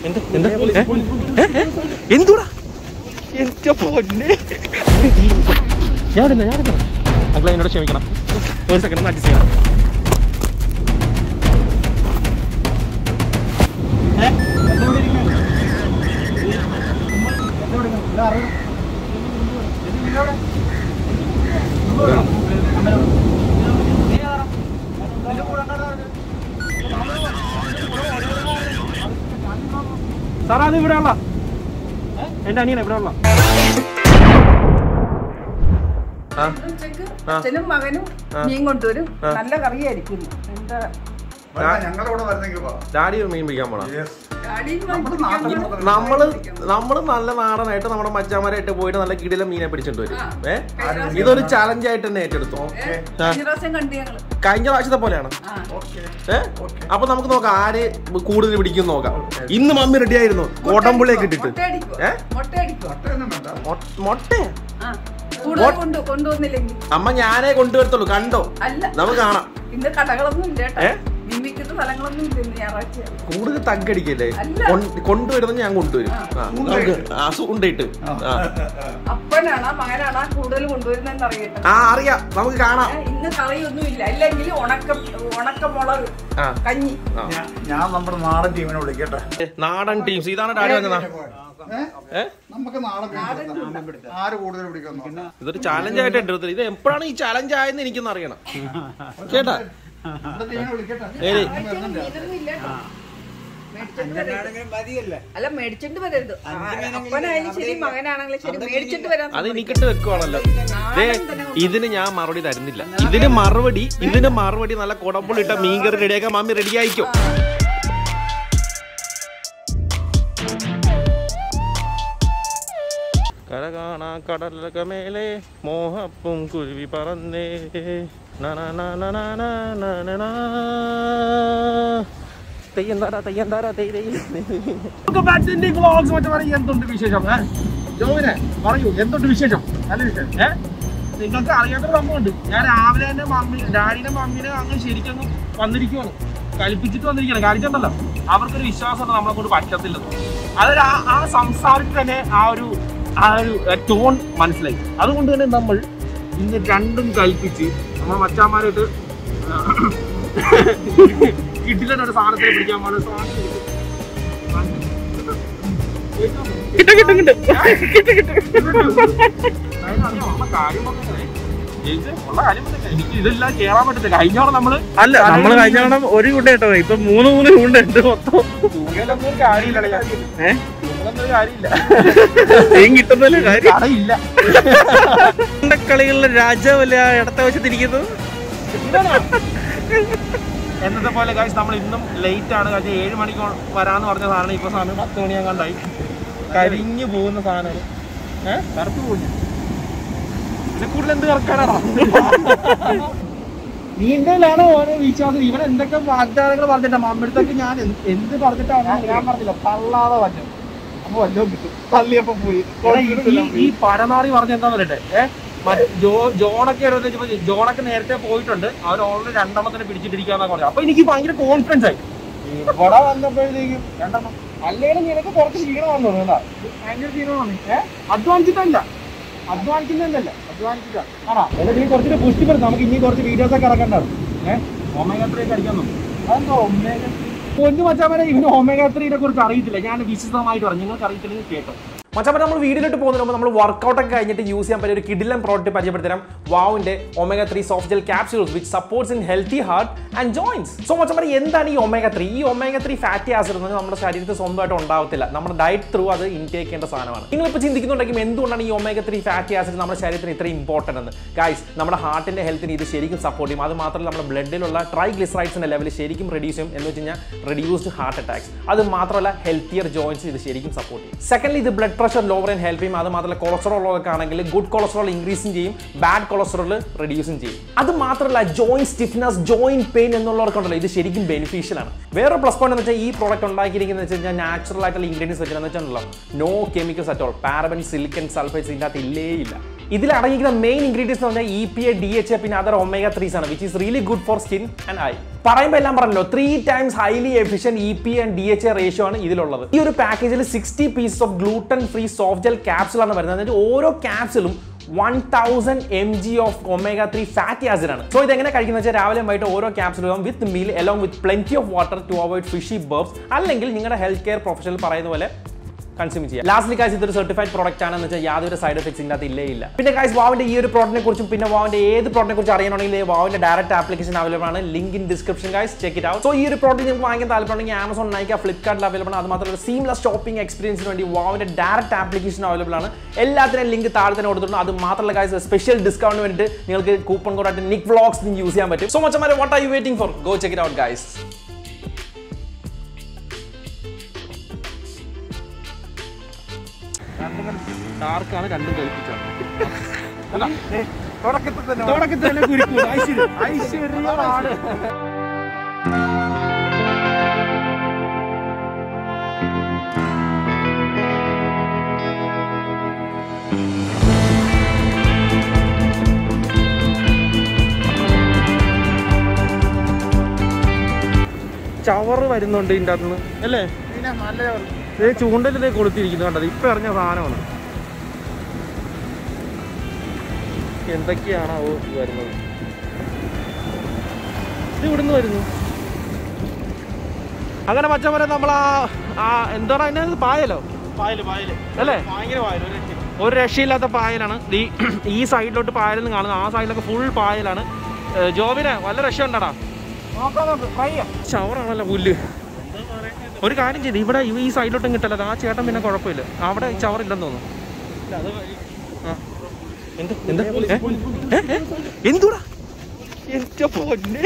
എന്താ എന്താ ഏ? ഏ? ഏ? എന്തുവാടാ എന്റെ പൊന്നെ ഞാനില്ല ഞാനില്ല അങ്ങളെ എന്നോട് ക്ഷമിക്കണം ഒരു സെക്കൻഡ് ഒന്ന് അഡ്ജസ്റ്റ് ചെയ്യണം സാറാ അത് ഇവിടെ ഉള്ള എന്റെ അനിയൻ ഇവിടെ ഉള്ള ആ ഉച്ചക്ക് ആ. അച്ഛനും മകനും മീൻ കൊണ്ടുവരും നല്ല കറിയായിരിക്കും എന്താ ഞങ്ങളുടെ വരുന്നെങ്കിൽ വാ ഡാഡി മീൻ പിടിക്കാൻ പോണം ഡാഡിയും നമ്മുടെ മകനും നാട്ടിൽ പിടിക്കാൻ മാത്രം നമ്മള് നമ്മള് നല്ല നാടനായിട്ട് നമ്മുടെ മച്ചാമാരായിട്ട് പോയിട്ട് നല്ല കിടില മീനെ പിടിച്ചിട്ട് വരും ആ. ഏ കഴിഞ്ഞ പ്രാവശ്യം ഇതൊരു ചാലഞ്ച് ആയിട്ട് തന്നെ ഏറ്റെടുത്തു ഏ, കഴിഞ്ഞ പ്രാവശ്യം കണ്ടു ഞങ്ങള് കഴിഞ്ഞ പ്രാവശ്യത്തെ പോലെയാണ് ആ ഏ അപ്പൊ നമുക്ക് നോക്കാം ആര് കൂടുതൽ പിടിക്കും നോക്കാം ഇന്ന് മമ്മി റെഡി ആയിരുന്നു കോട്ടമ്പുള്ളിയൊക്കെ ഇട്ടിട്ട് മുട്ടയടിക്കുവോ? ഏ? മുട്ടയടിക്കുവോ? ഒറ്റയൊന്നും വേണ്ട മൊ- മൊട്ട ആ. കൂടുതൽ കൊണ്ട് കൊണ്ടുവന്നില്ലെങ്കിൽ അമ്മ ഞാനേ കൊണ്ടുവരത്തുള്ളൂ കണ്ടോ അല്ല നമുക്ക് കാണാം ഇന്ന് കടകളൊന്നും ഇല്ല ഏ? കേട്ടോ മീൻ വിൽക്കുന്ന സ്ഥലങ്ങളൊന്നും ഇല്ല ഇന്ന് ഞായറാഴ്ച കൂടുതൽ തగ్గടിക്കല്ലേ അല്ല. കൊൺ- കൊണ്ടുവരുന്നത് ഞാൻ കൊണ്ടുവരും ആ, നമുക്ക് ആ, സു- ഉണ്ടിട്ട് ആ അപ്പനാണോ മകനാണോ കൂടുതൽ കൊണ്ടുവരുന്നതെന്ന് അറിയട്ടെ ആ അറിയാം നമുക്ക് കാണാം ഏ, ഇന്ന് കറിയൊന്നും ഇല്ല അല്ലെങ്കിൽ ഉണക്ക ഉണക്കമുളക് ആ കഞ്ഞി ആ. ഞാൻ- ഞാൻ നമ്മുടെ നാടൻ ടീമിനെ വിളിക്കട്ടെ ഏ, നാടൻ ടീംസ് ഇതാണ് ഡാഡി വന്നതാ ഏ? ഏ നമുക്ക് നാടൻ ടീം ആര് കൂടുതൽ പിടിക്കുന്നു ഇതൊരു ചാലഞ്ച് ആയിട്ട് എടുത്തത് ഇത് എപ്പോഴാണ് ഈ ചാലഞ്ച് ആയെന്ന് എനിക്കൊന്ന് അറിയണം കേട്ടാ നമ്മുടെ ടീമിനെ വിളിക്കട്ടെ ഏത് മീനൊന്നും ഇല്ല കേട്ടോ. മേടിച്ചിട്ട് വരരുത്. അല്ല മേടിച്ചിട്ട് വരരുത് ആ, അപ്പനായാലും ശരി മകനാണെങ്കിലും ശരി മേടിച്ചിട്ട് വരാൻ അത് എനിക്കിട്ട് വെക്കുവാണല്ലോ ദേ നാടൻ തന്നെ ഇതിന് ഞാൻ മറുപടി തരുന്നില്ല ഇതിന് മറുപടി ഇതിന് മറുപടി നല്ല കുടമ്പുള്ളിട്ട മീൻകറി റെഡിയാക്കാൻ മാമി റെഡി ആയിക്കോ കര കാണാ കടലക മേലെ മോഹപ്പും കുരുവി പറന്നേ തെയ്യന്താരാ തെയ്യന്താരാ തെയ് തെയ് എന്തുണ്ട് വിശേഷം ഏ? ജോവിനെ പറയൂ എന്തുണ്ട് വിശേഷം നല്ല വിശേഷം ഏ നിങ്ങൾക്ക് അറിയാത്ത സംഭവമുണ്ട് ഞാൻ രാവിലെ തന്നെ മമ്മി ഡാഡിനെ മമ്മീനെ അങ്ങ് ശരിക്കും വന്നിരിക്കുവാണ് കൽപ്പിച്ചിട്ട് വന്നിരിക്കുകയാണ് കാണിച്ചിട്ടുണ്ടല്ലോ അവർക്കൊരു വിശ്വാസമുണ്ട് നമ്മളെ കൊണ്ട് പറ്റത്തില്ലെന്ന് അതൊരു ആ- ആ സംസാരത്തിൽ തന്നെ ആ ഒരു ആ ഒരു ടോൺ മനസ്സിലായി അതുകൊണ്ട് തന്നെ നമ്മൾ ഇന്ന് രണ്ടും കൽപ്പിച്ച് നമ്മൾ മച്ചാന്മാരായിട്ട് കിട്ടിലൊരു സാധനത്തിന് പിടിക്കാൻ പോലെ കിട്ടും കിട്ടും കിട്ടും കിട്ടും എനിക്ക് ഇതെല്ലാം കേറാൻ പറ്റത്തില്ല കഴിഞ്ഞോളം നമ്മള് അല്ല നമ്മള് കഴിഞ്ഞ തവണ ഒരു കൂട്ട കേട്ടോ ഇപ്പൊ മൂന്ന് മൂന്ന് കൂണ്ട ഉണ്ട് മൊത്തം തൂങ്ങിയാലൊന്നും ഒരു കാര്യമില്ല ഏഹ് തൂങ്ങലൊന്നും ഒരു കാര്യമില്ല തേൻ കിട്ടുന്നല്ലേ കാര്യം കടയില്ല കളികളിലെ രാജാവല്ലേ ആ ഇടത്ത വശത്തിരിക്കുന്നത് എന്നത്തെ പോലെ കാശ് നമ്മൾ ഇന്നും ലേറ്റ് ആണ് കാശ് ഏഴ് മണിക്ക് വരാന്ന് പറഞ്ഞ സാധനം ഇപ്പൊ സമയം പത്ത് മണി ഞാൻ കണ്ടായി കരിഞ്ഞു പോകുന്ന സാധനം ഏഹ് കറുത്തു പോകുന്നു ഇതിൽ കൂടുതൽ എന്ത് കറക്കാനാണോ നീന്തലാണ് ഓരോ വിശ്വാസം ഇവൻ എന്തൊക്കെ വാഗ്ദാനങ്ങൾ പറഞ്ഞിട്ടാ മമ്മിടത്തൊക്കെ ഞാൻ എന്ത് എന്ത് പറഞ്ഞിട്ടാണ് ഞാൻ പറഞ്ഞില്ല തള്ളാതെ പറഞ്ഞു അപ്പൊ വല്ലതും കിട്ടും തള്ളിയപ്പോ പോയി ഈ- ഈ പരനാറി പറഞ്ഞ എന്താ പറയട്ടെ ഏഹ് മറ്റേ ജോ ജോണൊക്കെ എടുത്ത് വെച്ചപ്പോ ജോണൊക്കെ നേരത്തെ പോയിട്ടുണ്ട് അവർ ഓൾറെഡി രണ്ടെണ്ണത്തിന് പിടിച്ചിട്ടിരിക്കാന്നാ പറഞ്ഞു അപ്പൊ എനിക്ക് ഭയങ്കര കോൺഫിഡൻസ് ആയി ഇവിടെ വന്നപ്പോഴത്തേക്കും രണ്ടെണ്ണം അല്ലെങ്കിൽ നിനക്ക് കുറച്ച് ക്ഷീണം വന്നു കേട്ടാ ഭയങ്കര ക്ഷീണമാണ് ഏഹ് അധ്വാനിച്ചിട്ടല്ല അധ്വാനിക്കുന്നതല്ല അധ്വാനിച്ചിട്ടാ ആണോ എന്നിട്ട് നീ കുറച്ചുകൂടെ പുഷ്ടിപ്പെടുത്തും നമുക്ക് ഇനി കുറച്ച് വീഡിയോസ് ഒക്കെ ഇറക്കണ്ടാവും ഏഹ് ഒമേഗ ത്രീ ഒക്കെ അടിക്കാൻ നോക്കും അതെന്താ ഒമേഗ പൊന്നു മച്ചാമനെ ഇവന് ഒമേഗ ത്രീനെ കുറിച്ച് അറിയത്തില്ല ഞാൻ വിശദമായിട്ട് പറഞ്ഞു നിങ്ങൾക്ക് അറിയത്തില്ലെങ്കിൽ കേട്ടോ മച്ചാപ്പ നമ്മൾ വീഡിയോയിലോട്ട് പോകുന്നതിന് മുമ്പ് നമ്മൾ വർക്കൗട്ട് ഒക്കെ കഴിഞ്ഞിട്ട് യൂസ് ചെയ്യാൻ പറ്റിയ ഒരു കിഡിലൻ പ്രോഡക്റ്റ് പരിചയപ്പെടുത്തരാം വാവിന്റെ omega three soft gel capsules which supports in healthy heart and joins so മച്ചാപ്പ എന്താണ് ഈ ഒമേഗ ത്രീ ഈ ഒമേഗ ത്രീ ഫാറ്റി ആസിഡ് എന്ന് നമ്മുടെ ശരീരത്തിൽ സ്വന്തമായിട്ട് ഉണ്ടാവത്തില്ല നമ്മുടെ ഡയറ്റ് ത്രൂ അത് ഇൻടേക്ക് ചെയ്യേണ്ട സാധനമാണ് നിങ്ങളിപ്പോൾ ചിന്തിക്കുന്നുണ്ടെങ്കിൽ എന്തുകൊണ്ടാണ് ഈ ഒമേഗ ത്രീ ഫാറ്റി ആസിഡ് നമ്മുടെ ശരീരത്തിന് ഇത്ര ഇമ്പോർട്ടൻ്റ് എന്ന് ഗൈസ് നമ്മുടെ ഹാർട്ടിന്റെ ഹെൽത്തിന് ഇത് ശരിക്കും സപ്പോർട്ട് ചെയ്യും അത് മാത്രമല്ല നമ്മുടെ ബ്ലഡിലുള്ള ട്രൈഗ്ലിസറൈഡ്സിന്റെ ലെവൽ ശരിക്കും റെഡ്യൂസ് ചെയ്യും എന്ന് വെച്ച് കഴിഞ്ഞാൽ റെഡ്യൂസ്ഡ് ഹാർട്ട് അറ്റാക്സ് അത് മാത്രമല്ല ഹെൽത്തിയർ ജോയിൻസ് ഇത് ശരിക്കും സപ്പോർട്ട് ചെയ്യും സെക്കൻഡ്ലി ഇത് ബ്ലഡ് പ്രഷർ ലോവർ ചെയ്യാൻ ഹെൽപ്പ് ചെയ്യും അത് മാത്രമല്ല കൊളസ്ട്രോൾ ഉള്ളതൊക്കെ ആണെങ്കിൽ ഗുഡ് കൊളസ്ട്രോൾ ഇൻക്രീസും ചെയ്യും ബാഡ് കൊളസ്ട്രോൾ റെഡ്യൂസും ചെയ്യും അത് മാത്രമല്ല ജോയിന്റ് സ്റ്റിഫ്നസ് ജോയിന്റ് പെയിൻ എന്നുള്ളവർക്കുണ്ടല്ലോ ഇത് ശരിക്കും ബെനിഫിഷ്യൽ ആണ് വേറെ പ്ലസ് പോയിന്റ് എന്ന് വെച്ചാൽ ഈ പ്രോഡക്റ്റ് ഉണ്ടാക്കിയിരിക്കുന്നത് വെച്ച് കഴിഞ്ഞാൽ നാച്ചുറൽ ആയിട്ടുള്ള ഇൻഗ്രീഡിയൻസ് വെച്ചിട്ടുണ്ടെന്ന് വെച്ചാൽ no chemicals at all paraben silicone sulphates ഇതിൻ്റെ അകത്ത് ഇല്ലേ ഇല്ല ഇതിൽ അടങ്ങിയിരിക്കുന്ന മെയിൻ ഇൻഗ്രീഡിയൻസ് എന്ന് പറഞ്ഞാൽ E P A D H A പിന്നെ അതർ ഒമേഗ ത്രീസ് ആണ് which is really good for skin and I പറയുമ്പോൾ എല്ലാം പറഞ്ഞല്ലോ three times highly efficient E P and D H A ratio ആണ് ഇതിലുള്ളത് ഈ ഒരു പാക്കേജിൽ sixty pieces of gluten free soft gel capsule ആണ് വരുന്നത് അതായത് ഓരോ ക്യാപ്സുലും one thousand M G of omega three fatty acid ആണ് സോ ഇതെങ്ങനെ കഴിക്കുന്ന വെച്ചാൽ രാവിലെ വൈകിട്ട് ഓരോ ക്യാപ്സുലും with meal along with plenty of water to avoid fishy burps അല്ലെങ്കിൽ നിങ്ങളുടെ ഹെൽത്ത് കെയർ പ്രൊഫഷണൽ പറയുന്ന പോലെ കൺസ്യൂം ചെയ്യാം ലാസ്റ്റ്ലി കാശ് ഇതൊരു സർട്ടിഫൈഡ് പ്രോഡക്റ്റ് ആണെന്ന് വെച്ചാൽ യാതൊരു സൈഡ് എഫക്ട്സ് ഇതിൻ്റെ അകത്ത് ഇല്ലേ ഇല്ല പിന്നെ കാശ് വാവിന്റെ ഈ ഒരു പ്രോഡക്റ്റിനെ കുറിച്ചും പിന്നെ വാവിന്റെ ഏത് പ്രോഡക്റ്റിനെ കുറിച്ച് അറിയണമെങ്കിൽ വാവിന്റെ ഡയറക്റ്റ് ആപ്ലിക്കേഷൻ അവൈലബിൾ ആണ് link in description guys check it out so ഈ ഒരു പ്രോഡക്റ്റ് നിങ്ങൾക്ക് വാങ്ങിക്കാൻ താല്പര്യമുണ്ടെങ്കിൽ ആമസോൺ നൈക്ക ഫ്ലിപ്കാർട്ടിൽ അവൈലബിൾ ആണ് അത് മാത്രമല്ല സീംലെസ് ഷോപ്പിംഗ് എക്സ്പീരിയൻസിന് വേണ്ടി വാവിന്റെ ഡയറക്റ്റ് ആപ്ലിക്കേഷൻ അവൈലബിൾ ആണ് എല്ലാത്തിനും ലിങ്ക് താഴെ തന്നെ കൊടുത്തിട്ടുണ്ട് അത് മാത്രമല്ല ഗൈസ് സ്പെഷ്യൽ ഡിസ്കൗണ്ട് വേണ്ടിയിട്ട് നിങ്ങൾക്ക് കൂപ്പൺ കോഡായിട്ട് നിക് വ്ളോഗ്സ് യൂസ് ചെയ്യാൻ പറ്റും so much what are you waiting for go check it out guys ഡാർക്കാണ് രണ്ടും കൽപ്പിച്ചത് തുടക്കത്തിൽ തന്നെ തുടക്കത്തിൽ തന്നെ കുരുക്കു ഐശ്വര്യം ഐശ്വര്യമാണ് ചവറ് വരുന്നുണ്ട് ഇതിൻ്റെ അകത്തുനിന്ന് അല്ലേ പിന്നെ നല്ല ഇത് ചൂണ്ടലിതേ കൊളുത്തിരിക്കുന്നു കണ്ടത് ഇപ്പൊ ഇറങ്ങിയ സാധനമാണ് എന്തൊക്കെയാണോ വരുന്നത് ഇത് ഇവിടുന്ന് വരുന്നു അങ്ങനെ പച്ചമരം നമ്മൾ ആ ആ എന്താണ് അതിനകത്ത് പായലോ പായല് പായല് അല്ലേ ഭയങ്കര പായല് ഒരു രക്ഷയില്ല. ഒരു രക്ഷയില്ലാത്ത പായലാണ് ഈ ഈ സൈഡിലോട്ട് പായലെന്ന് കാണുന്നത് ആ സൈഡിലൊക്കെ ഫുൾ പായലാണ് ഏ, ജോബിനെ വല്ല രക്ഷ ഉണ്ടടാ ഷവറാണല്ലോ പുല്ല് ഒരു കാര്യം ചെയ്ത് ഇവിടെ ഈ- ഈ സൈഡിലോട്ടും കിട്ടല്ല ആ ചേട്ടൻ പിന്നെ കുഴപ്പമില്ല അവിടെ ചവറില്ലെന്ന് തോന്നുന്നു അത് വഴി. ആ. എന്ത് എന്ത് ഏ? ഏ? ഏ? എന്തുടാ എന്റെ പൊന്നെ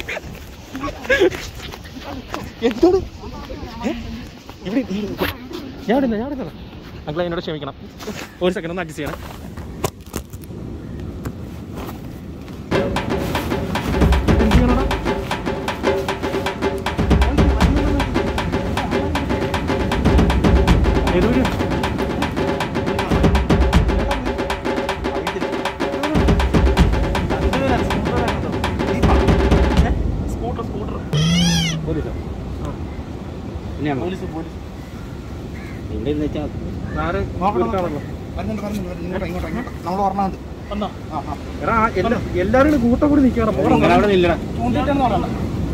എന്താണ് ഏ? ഇവിടെ ഈ- ഞാൻ ഇടുന്ന ഞാൻ ഇടുന്ന അങ്കിളെ എന്നോട് ക്ഷമിക്കണം ഒരു സെക്കൻഡ് ഒന്ന് അഡ്ജസ്റ്റ് ചെയ്യണം എന്ത് ചെയ്യണടാ? ഏത് വഴിയാ? സ്കൂട്ടർ സ്കൂട്ടർ പോലീസ് പോലീസ് ആര് കൊടുക്കാറുള്ളൂ വരുന്നുണ്ട് വരുന്നുണ്ട് വരുന്നുണ്ട്. ഇങ്ങോട്ട് ഇങ്ങോട്ട് ഇങ്ങോട്ട് നമ്മൾ പറഞ്ഞത് വന്നോ ആ ആ എടാ ആ എല്ലാ- എല്ലാരും കൂടി കൂട്ടം കൂടി നിൽക്കണം ചൂണ്ടിട്ടെന്ന് പറയണ്ട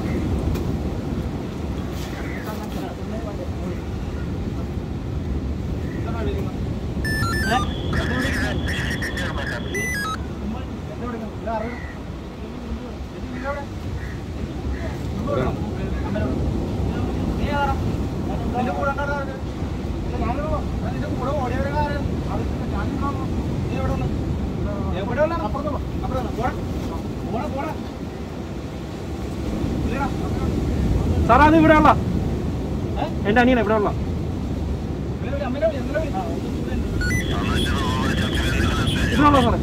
സാറാ അത് ഇവിടെ ഉള്ള എന്റെ അനിയൻ ഇവിടെ ഉള്ള ഇതിനുള്ള സാറേ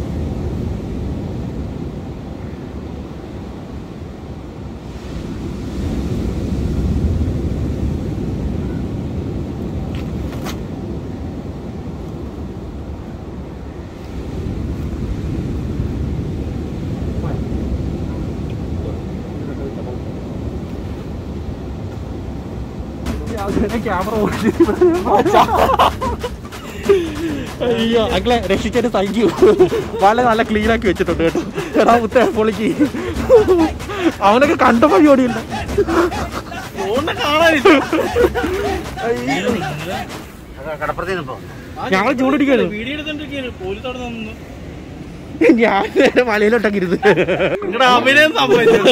ക്യാമറ അയ്യോ അങ്ങളെ രക്ഷിച്ചതിന് താങ്ക് യു വളരെ നല്ല ക്ലീൻ ആക്കി വെച്ചിട്ടുണ്ട് കേട്ടോ എടാ മുത്തേ പൊളിക്ക് അവനൊക്കെ കണ്ട വഴി ഓടിയില്ല ഫോണിനെ കാണാനില്ല ഞങ്ങൾ ചൂണ്ടിരിക്കുന്നു വീഡിയോ എടുത്തോണ്ടിരിക്കുകയാണ് പോലീസ് അവിടെ നിന്ന് ഞാൻ നേരെ മലയിലോട്ടൊക്കെ ഇരുന്ന് നിങ്ങളുടെ അഭിനയം സംഭവിച്ചത്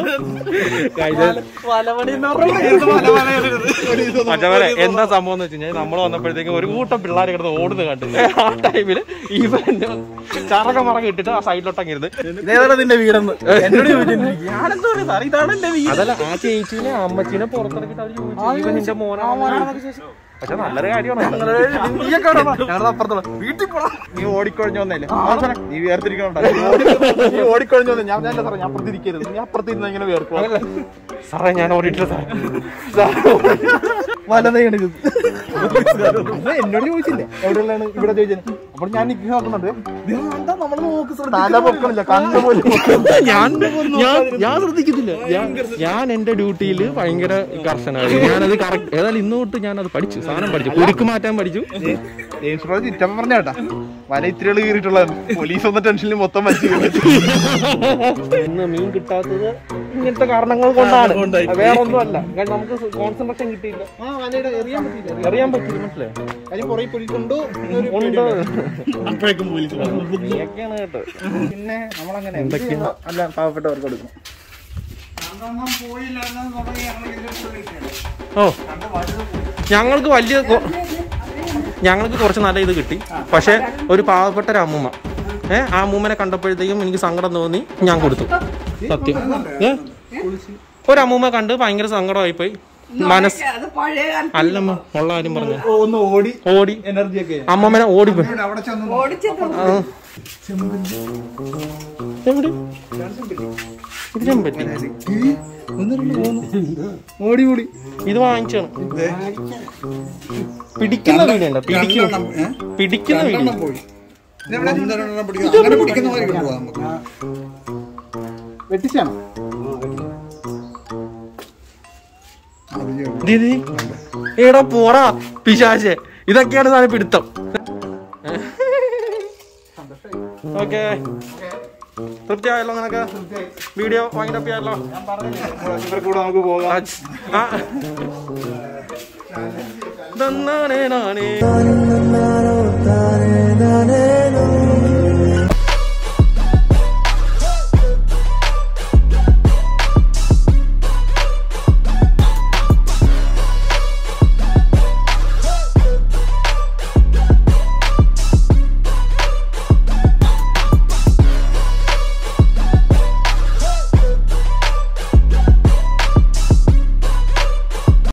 മറ്റവരെ എന്താ സംഭവം എന്ന് വെച്ച് കഴിഞ്ഞാൽ നമ്മൾ വന്നപ്പോഴത്തേക്ക് ഒരു കൂട്ടം പിള്ളേർ കിടന്ന് ഓടുന്നത് കണ്ടു ആ ടൈമില് ഇവൻ ചറക മറക ഇട്ടിട്ട് ആ സൈഡിലോട്ടങ്ങ് ഇരുന്ന് ഇതേതാണ് നിന്റെ വീടെന്ന് എന്നോട് ചോദിച്ചിട്ടുണ്ട് ഞാനെന്താ പറയുക സാർ ഇതാണ് എന്റെ വീട് അതല്ല ആ ചേച്ചീനെ അമ്മച്ചീനെ പുറത്തിറക്കിട്ട് അവര് ചോദിച്ചു ഇവൻ നിന്റെ മോനാണ് പക്ഷെ നല്ലൊരു കാര്യമാണ് ഞങ്ങളുടെ അപ്പുറത്തുള്ള വീട്ടിൽ പോടാ നീ ഓടിക്കൊഴിഞ്ഞു വന്നല്ലേ നീ വേർതിരിക്കണോ നീ ഓടിക്കൊഴിഞ്ഞു വന്നേ ഞാൻ ഞാൻ സാറേ ഞാൻ അപ്പുറത്തിരിക്കരുത് നീ അപ്പുറത്തിരുന്ന ഇങ്ങനെ വേർക്കും സാറേ ഞാൻ ഓടിയിട്ടില്ല സാർ വലതയാണ് ഇത് എന്നോട് ചോദിച്ചില്ലേ എവിടെയുള്ളതാണ് ഇവിടെ ചോദിച്ചത് അപ്പോൾ ഞാൻ നിക്ക് നോക്കുന്നുണ്ട് ദേ, എന്താ നമ്മള് നോക്ക് തല പൊക്കണില്ല കണ്ണു പോലും ഞാൻ ഞാൻ ഞാൻ ശ്രദ്ധിക്കത്തില്ല ഞാൻ ഞാൻ എന്റെ ഡ്യൂട്ടിയിൽ ഭയങ്കര കർശനാണ് ഞാനത് കറക്റ്റ് ഏതായാലും ഇന്ന് തൊട്ട് ഞാൻ അത് പഠിച്ചു സാധനം പഠിച്ചു കുരുക്ക് മാറ്റാൻ പഠിച്ചു ജെയിംസ് ബ്രോ ചിറ്റപ്പ പറഞ്ഞാട്ടാ വല ഇത്തിരികൾ കീറിയിട്ടുള്ള പോലീസ് വന്ന ടെൻഷനിൽ മൊത്തം വലിച്ചു കീറി ഇന്ന് മീൻ കിട്ടാത്തത് ഇങ്ങനത്തെ കാരണങ്ങൾ കൊണ്ടാണ് വേറെ ഒന്നുമല്ല കാരണം നമുക്ക് കോൺസെൻട്രേഷൻ കിട്ടിയില്ല ആ വലയുടെ എറിയാൻ പറ്റിയില്ല അറിയാൻ പറ്റില്ല മനസ്സിലായോ കാര്യം പുറകെ പോലീസ് ഉണ്ടോ എന്നൊരു ഉണ്ട് അപ്പോഴേക്കും പോലീസ് നീയൊക്കെയാണ് കേട്ടോ പിന്നെ നമ്മളങ്ങനെ എന്തൊക്കെയാണ് അല്ല പാവപ്പെട്ടവർക്ക് കൊടുക്കും ഓ ഞങ്ങൾക്ക് വലിയ കൊ- ഞങ്ങൾക്ക് കുറച്ച് നല്ല ഇത് കിട്ടി പക്ഷെ ഒരു പാവപ്പെട്ട ഒരു അമ്മൂമ്മ ഏ ആ അമ്മൂമ്മനെ കണ്ടപ്പോഴത്തേക്കും എനിക്ക് സങ്കടം തോന്നി ഞാൻ കൊടുത്തു സത്യം ഏ ഒരു അമ്മൂമ്മ കണ്ട് ഭയങ്കര സങ്കടമായി പോയി മനസ്സ് അത് പഴയ കാലത്ത് അല്ലമ്മ ഉള്ള കാര്യം പറഞ്ഞു ഒന്ന് ഓടി ഓടി എനർജി ഒക്കെ അമ്മമ്മനെ ഓടിപ്പോയി ഓടിച്ചത് ആ. എവിടെ? ഇത് ചെമ്പല്ലി. ഓടി ഓടി ഇത് വാങ്ങിച്ചാണ് പിടിക്കുന്ന വീടുണ്ട് പിടിക്കുന്ന പിടിക്കുന്ന വീട് വെട്ടിച്ചാണോ ദീദി എടാ പോടാ പിശാശെ ഇതൊക്കെയാണ് സാധനം പിടുത്തം ഓക്കെ തൃപ്തിയായല്ലോ നിനക്ക് വീഡിയോ വൈൻഡപ്പ് ചെയ്യാമല്ലോ ഇവർക്ക് കൂടെ നമുക്ക് പോകാം അച്ഛ്. ആ. തന്നാനേ നാനേ